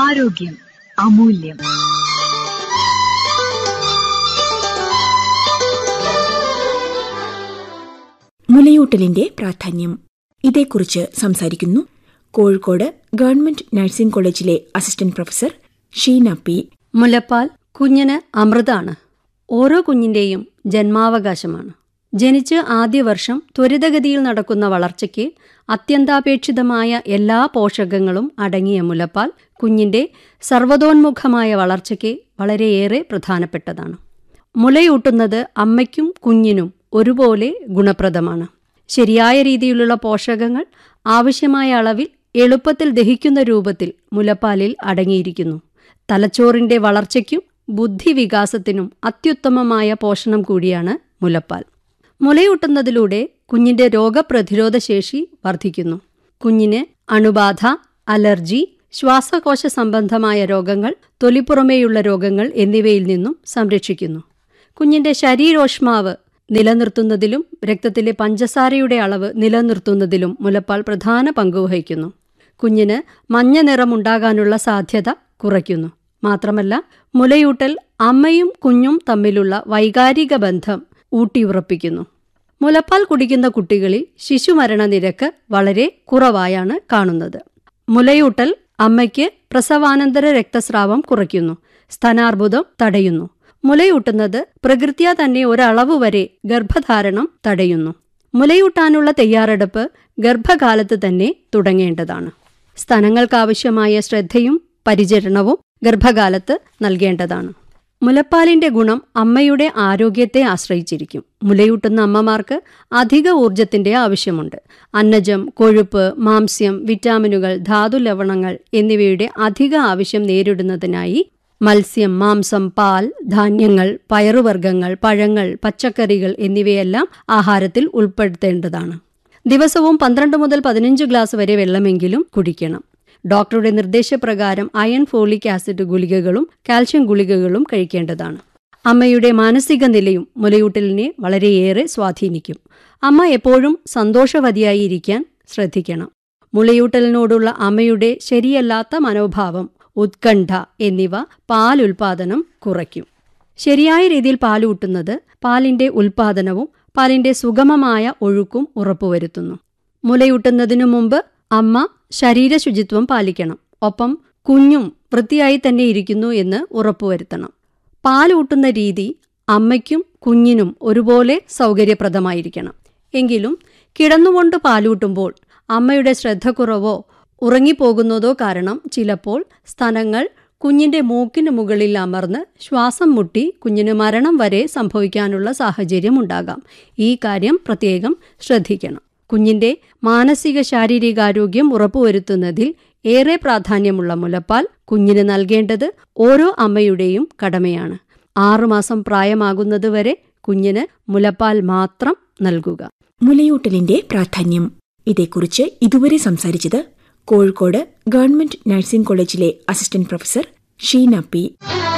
ആരോഗ്യം അമൂല്യം മുലയൂട്ടലിന്റെ പ്രാധാന്യം ഇതേക്കുറിച്ച് സംസാരിക്കുന്നു കോഴിക്കോട് ഗവൺമെന്റ് നഴ്സിംഗ് കോളേജിലെ അസിസ്റ്റന്റ് പ്രൊഫസർ ഷീന പി മുലപ്പാൽ കുഞ്ഞിന് അമൃതാണ് ഓരോ കുഞ്ഞിന്റെയും ജന്മാവകാശമാണ് ജനിച്ച് ആദ്യ വർഷം ത്വരിതഗതിയിൽ നടക്കുന്ന വളർച്ചയ്ക്ക് അത്യന്താപേക്ഷിതമായ എല്ലാ പോഷകങ്ങളും അടങ്ങിയ മുലപ്പാൽ കുഞ്ഞിന്റെ സർവതോന്മുഖമായ വളർച്ചയ്ക്ക് വളരെയേറെ പ്രധാനപ്പെട്ടതാണ് മുലയൂട്ടുന്നത് അമ്മയ്ക്കും കുഞ്ഞിനും ഒരുപോലെ ഗുണപ്രദമാണ് ശരിയായ രീതിയിലുള്ള പോഷകങ്ങൾ ആവശ്യമായ അളവിൽ എളുപ്പത്തിൽ ദഹിക്കുന്ന രൂപത്തിൽ മുലപ്പാലിൽ അടങ്ങിയിരിക്കുന്നു തലച്ചോറിന്റെ വളർച്ചയ്ക്കും ബുദ്ധിവികാസത്തിനും അത്യുത്തമമായ പോഷണം കൂടിയാണ് മുലപ്പാൽ മുലയൂട്ടുന്നതിലൂടെ കുഞ്ഞിന്റെ രോഗപ്രതിരോധ ശേഷി വർദ്ധിക്കുന്നു കുഞ്ഞിന് അണുബാധ അലർജി ശ്വാസകോശ സംബന്ധമായ രോഗങ്ങൾ തൊലിപ്പുറമേയുള്ള രോഗങ്ങൾ എന്നിവയിൽ നിന്നും സംരക്ഷിക്കുന്നു കുഞ്ഞിന്റെ ശരീരോഷ്മാവ് നിലനിർത്തുന്നതിലും രക്തത്തിലെ പഞ്ചസാരയുടെ അളവ് നിലനിർത്തുന്നതിലും മുലപ്പാൽ പ്രധാന പങ്കുവഹിക്കുന്നു കുഞ്ഞിന് മഞ്ഞ നിറമുണ്ടാകാനുള്ള സാധ്യത കുറയ്ക്കുന്നു മാത്രമല്ല മുലയൂട്ടൽ അമ്മയും കുഞ്ഞും തമ്മിലുള്ള വൈകാരിക ബന്ധം ഊട്ടിയുറപ്പിക്കുന്നു മുലപ്പാൽ കുടിക്കുന്ന കുട്ടികളിൽ ശിശുമരണ നിരക്ക് വളരെ കുറവായാണ് കാണുന്നത് മുലയൂട്ടൽ അമ്മയ്ക്ക് പ്രസവാനന്തര രക്തസ്രാവം കുറയ്ക്കുന്നു സ്തനാർബുദം തടയുന്നു മുലയൂട്ടുന്നത് പ്രകൃത്യാ തന്നെ ഒരളവ് വരെ ഗർഭധാരണം തടയുന്നു മുലയൂട്ടാനുള്ള തയ്യാറെടുപ്പ് ഗർഭകാലത്ത് തന്നെ തുടങ്ങേണ്ടതാണ് സ്തനങ്ങൾക്കാവശ്യമായ ശ്രദ്ധയും പരിചരണവും ഗർഭകാലത്ത് നൽകേണ്ടതാണ് മുലപ്പാലിന്റെ ഗുണം അമ്മയുടെ ആരോഗ്യത്തെ ആശ്രയിച്ചിരിക്കും മുലയൂട്ടുന്ന അമ്മമാർക്ക് അധിക ഊർജത്തിന്റെ ആവശ്യമുണ്ട് അന്നജം കൊഴുപ്പ് മാംസ്യം വിറ്റാമിനുകൾ ധാതുലവണങ്ങൾ എന്നിവയുടെ അധിക ആവശ്യം നേരിടുന്നതിനായി മത്സ്യം മാംസം പാൽ ധാന്യങ്ങൾ പയറുവർഗ്ഗങ്ങൾ പഴങ്ങൾ പച്ചക്കറികൾ എന്നിവയെല്ലാം ആഹാരത്തിൽ ഉൾപ്പെടുത്തേണ്ടതാണ് ദിവസവും പന്ത്രണ്ട് മുതൽ പതിനഞ്ച് ഗ്ലാസ് വരെ വെള്ളമെങ്കിലും കുടിക്കണം ഡോക്ടറുടെ നിർദ്ദേശപ്രകാരം അയൺ ഫോളിക് ആസിഡ് ഗുളികകളും കാൽഷ്യം ഗുളികകളും കഴിക്കേണ്ടതാണ് അമ്മയുടെ മാനസിക നിലയും മുലയൂട്ടലിനെ വളരെയേറെ സ്വാധീനിക്കും അമ്മ എപ്പോഴും സന്തോഷവതിയായി ഇരിക്കാൻ ശ്രദ്ധിക്കണം മുലയൂട്ടലിനോടുള്ള അമ്മയുടെ ശരിയല്ലാത്ത മനോഭാവം ഉത്കണ്ഠ എന്നിവ പാൽ ഉൽപാദനം കുറയ്ക്കും ശരിയായ രീതിയിൽ പാലൂട്ടുന്നത് പാലിന്റെ ഉൽപാദനവും പാലിന്റെ സുഗമമായ ഒഴുക്കും ഉറപ്പുവരുത്തുന്നു മുലയൂട്ടുന്നതിനു മുമ്പ് അമ്മ ശരീര ശുചിത്വം പാലിക്കണം ഒപ്പം കുഞ്ഞും വൃത്തിയായി തന്നെ ഇരിക്കുന്നു എന്ന് ഉറപ്പുവരുത്തണം പാലൂട്ടുന്ന രീതി അമ്മയ്ക്കും കുഞ്ഞിനും ഒരുപോലെ സൗകര്യപ്രദമായിരിക്കണം എങ്കിലും കിടന്നുകൊണ്ട് പാലൂട്ടുമ്പോൾ അമ്മയുടെ ശ്രദ്ധക്കുറവോ ഉറങ്ങിപ്പോകുന്നതോ കാരണം ചിലപ്പോൾ സ്തനങ്ങൾ കുഞ്ഞിന്റെ മൂക്കിന് മുകളിൽ അമർന്ന് ശ്വാസം മുട്ടി കുഞ്ഞിന് മരണം വരെ സംഭവിക്കാനുള്ള സാഹചര്യം ഉണ്ടാകാം ഈ കാര്യം പ്രത്യേകം ശ്രദ്ധിക്കണം കുഞ്ഞിന്റെ മാനസിക ശാരീരികാരോഗ്യം ഉറപ്പുവരുത്തുന്നതിൽ ഏറെ പ്രാധാന്യമുള്ള മുലപ്പാൽ കുഞ്ഞിന് നൽകേണ്ടത് ഓരോ അമ്മയുടെയും കടമയാണ് ആറുമാസം പ്രായമാകുന്നതുവരെ കുഞ്ഞിന് മുലപ്പാൽ മാത്രം നൽകുക മുലയൂട്ടലിന്റെ പ്രാധാന്യം ഇതേക്കുറിച്ച് ഇതുവരെ സംസാരിച്ചത് കോഴിക്കോട് ഗവൺമെന്റ് നഴ്സിംഗ് കോളേജിലെ അസിസ്റ്റന്റ് പ്രൊഫസർ ഷീന പി